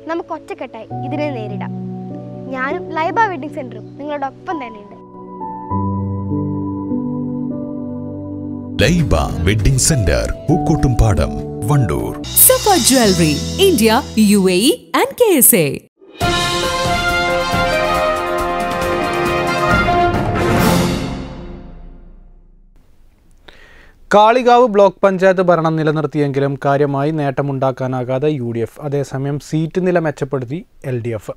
നമുക്ക് ഒറ്റക്കെട്ടായി ഇതിനെ നേരിടാം ഞാനും ലൈബ വെഡിങ് സെന്ററും നിങ്ങളുടെ ഒപ്പം തന്നെയുണ്ട് Laiba wedding centre Pookkottumpadam Wandoor Safa Jewelry, India, UAE and KSA. Kalikavu block panchayat ഭരണം നിലനിർത്തിയെങ്കിലും കാര്യമായി നേട്ടമുണ്ടാക്കാനാകാതെ യു ഡി എഫ് അതേസമയം സീറ്റ് നില മെച്ചപ്പെടുത്തി എൽ ഡി എഫ്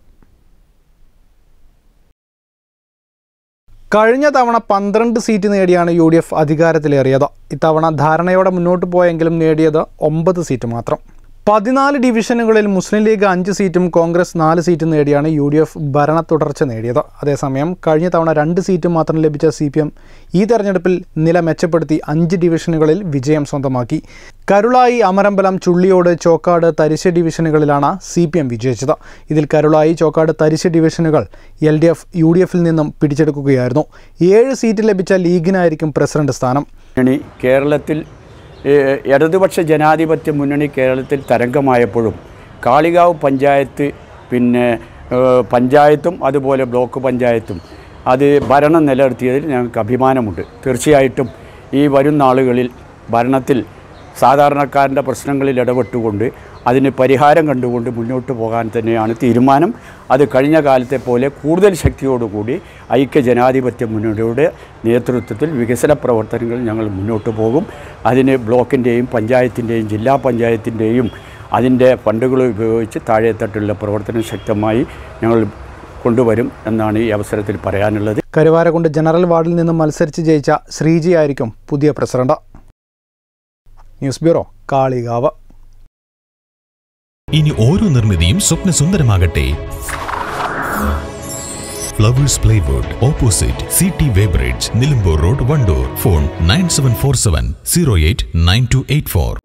കഴിഞ്ഞ തവണ പന്ത്രണ്ട് സീറ്റ് നേടിയാണ് യു ഡി എഫ് അധികാരത്തിലേറിയത് ഇത്തവണ ധാരണയോടെ മുന്നോട്ട് പോയെങ്കിലും നേടിയത് ഒമ്പത് സീറ്റ് മാത്രം പതിനാല് ഡിവിഷനുകളിൽ മുസ്ലിം ലീഗ് അഞ്ച് സീറ്റും കോൺഗ്രസ് നാല് സീറ്റും നേടിയാണ് യു ഡി എഫ് ഭരണ തുടർച്ച നേടിയത് അതേസമയം കഴിഞ്ഞ തവണ രണ്ട് സീറ്റും മാത്രം ലഭിച്ച സി പി എം ഈ തെരഞ്ഞെടുപ്പിൽ നില മെച്ചപ്പെടുത്തി അഞ്ച് ഡിവിഷനുകളിൽ വിജയം സ്വന്തമാക്കി കരുളായി അമരമ്പലം ചുള്ളിയോട് ചോക്കാട് തരിശ് ഡിവിഷനുകളിലാണ് സി പി എം വിജയിച്ചത് ഇതിൽ കരുളായി ചോക്കാട് തരിശ് ഡിവിഷനുകൾ L D F U D എഫിൽ നിന്നും പിടിച്ചെടുക്കുകയായിരുന്നു ഏഴ് സീറ്റ് ലഭിച്ച ലീഗിനായിരിക്കും പ്രസിഡന്റ് സ്ഥാനം മുന്നണി കേരളത്തിൽ ഏഹ്, ഇടതുപക്ഷ ജനാധിപത്യ മുന്നണി കേരളത്തിൽ തരംഗമായപ്പോഴും കാളികാവ് പഞ്ചായത്ത് പിന്നെ ഏഹ്, പഞ്ചായത്തും അതുപോലെ ബ്ലോക്ക് പഞ്ചായത്തും അത് ഭരണം നിലനിർത്തിയതിൽ ഞങ്ങൾക്ക് അഭിമാനമുണ്ട് തീർച്ചയായിട്ടും ഈ വരും നാളുകളിൽ ഭരണത്തിൽ സാധാരണക്കാരൻ്റെ പ്രശ്നങ്ങളിൽ ഇടപെട്ടുകൊണ്ട് അതിന് പരിഹാരം കണ്ടുകൊണ്ട് മുന്നോട്ട് പോകാൻ തന്നെയാണ് തീരുമാനം അത് കഴിഞ്ഞ കാലത്തെ പോലെ കൂടുതൽ ശക്തിയോടുകൂടി ഐക്യ ജനാധിപത്യ മുന്നണിയുടെ നേതൃത്വത്തിൽ വികസന പ്രവർത്തനങ്ങൾ ഞങ്ങൾ മുന്നോട്ട് പോകും അതിന് ബ്ലോക്കിൻ്റെയും പഞ്ചായത്തിൻ്റെയും ജില്ലാ പഞ്ചായത്തിൻ്റെയും അതിൻ്റെ ഫണ്ടുകൾ ഉപയോഗിച്ച് താഴെത്തട്ടുള്ള പ്രവർത്തനം ശക്തമായി ഞങ്ങൾ കൊണ്ടുവരും എന്നാണ് ഈ അവസരത്തിൽ പറയാനുള്ളത് കരുവാരക്കുണ്ട് ജനറൽ വാർഡിൽ നിന്നും മത്സരിച്ച് ജയിച്ച ശ്രീജി ആയിരിക്കും പുതിയ പ്രസിഡന്റ് ന്യൂസ് ബ്യൂറോ കാളികാവ് ഇനി ഓരോ നിർമ്മിതിയും സ്വപ്നസുന്ദരമാകട്ടെ Flowers plywood opposite C T weighbridge Nilambur road Wandoor phone nine seven four seven zero eight nine two eight four